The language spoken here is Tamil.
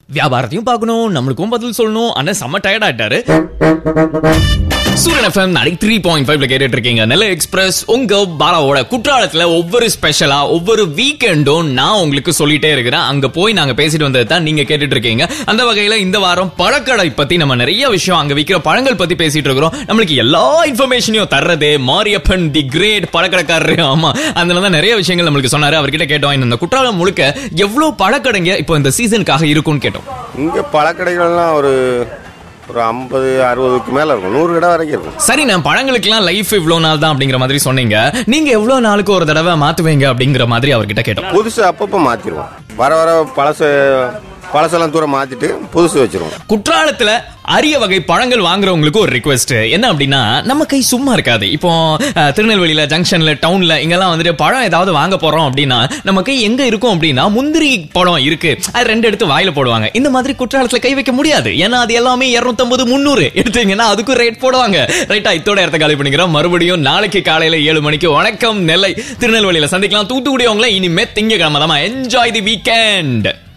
வியாபாரத்தையும் பார்க்கணும் நம்மளுக்கும் பதில் சொல்லணும் அண்ணன் செம்ம டயர்ட் ஆயிட்டாரு சூரியன் எஃப்எம் நைன் த்ரீ பாயிண்ட் ஃபைவ்ல கேட்டுட்டு இருக்கீங்க நெல்லை எக்ஸ்பிரஸ் உங்க பாலாவோட குற்றாலத்துல ஒவ்வொரு ஸ்பெஷலா ஒவ்வொரு வீக்கெண்டும் நான் உங்களுக்கு சொல்லிட்டே இருக்கிறேன் அங்க போய் நாங்க பேசிட்டு வந்தது தான் நீங்க கேட்டுட்டு இருக்கீங்க அந்த வகையில இந்த வாரம் பழக்கடை பத்தி நம்ம நிறைய விஷயம் அங்க விற்கிற பழங்கள் பத்தி பேசிட்டு இருக்கிறோம் நம்மளுக்கு எல்லா இன்ஃபர்மேஷனையும் தர்றது மாரியப்பன் தி கிரேட் பழக்கடைக்காரரு ஆமா அதுல தான் நிறைய விஷயங்கள் நம்மளுக்கு சொன்னாரு அவர்கிட்ட கேட்டோம் இந்த குற்றாலம் முழுக்க எவ்வளவு பழக்கடைங்க இப்போ இந்த சீசனுக்காக இருக்கும்னு கேட்டோம் இங்கே பழக்கடைகள்லாம் ஒரு ஒரு ஐம்பது அறுபதுக்கு மேலே இருக்கும் நூறு கடை வரைக்கும் இருக்கும் சரி நான் பழங்களுக்குலாம் லைஃப் இவ்வளவு நாள் தான் அப்படிங்கிற மாதிரி சொன்னீங்க நீங்க எவ்வளவு நாளுக்கு ஒரு தடவை மாத்துவீங்க அப்படிங்கிற மாதிரி அவர்கிட்ட கேட்டோம் புதுசு அப்பப்போ மாற்றிடுவோம் வர வர பழசு பழசெல்லாம் தூரம் மாற்றிட்டு புதுசு வச்சிருவோம் குற்றாலத்துல அரிய வகை பழங்கள் வாங்குறவங்களுக்கு ஒரு ரிக்வெஸ்ட் என்ன அப்படின்னா நம்ம கை சும்மா இருக்காது இப்போ அஹ், திருநெல்வேலியில ஜங்ஷன்ல டவுன்ல இங்கெல்லாம் வந்துட்டு பழம் ஏதாவது வாங்க போறோம் அப்படின்னா நம்ம கை எங்க இருக்கும் அப்படின்னா முந்திரி பழம் இருக்கு அது ரெண்டு எடுத்து வாயில போடுவாங்க இந்த மாதிரி குற்றாலத்துல கை வைக்க முடியாது ஏன்னா அது எல்லாமே 250 முந்நூறு எடுத்தீங்கன்னா அதுக்கும் ரேட் போடுவாங்க ரைட்டா இத்தோட இடத்த காலி பண்ணிக்கிறோம் மறுபடியும் நாளைக்கு காலையில ஏழு மணிக்கு வணக்கம் நெல்லை திருநெல்வேலியில சந்திக்கலாம் தூத்துக்குடி அவங்கள இனிமே திங்கக்கிழமை தான் என்ஜாய் தி வீக்கெண்ட்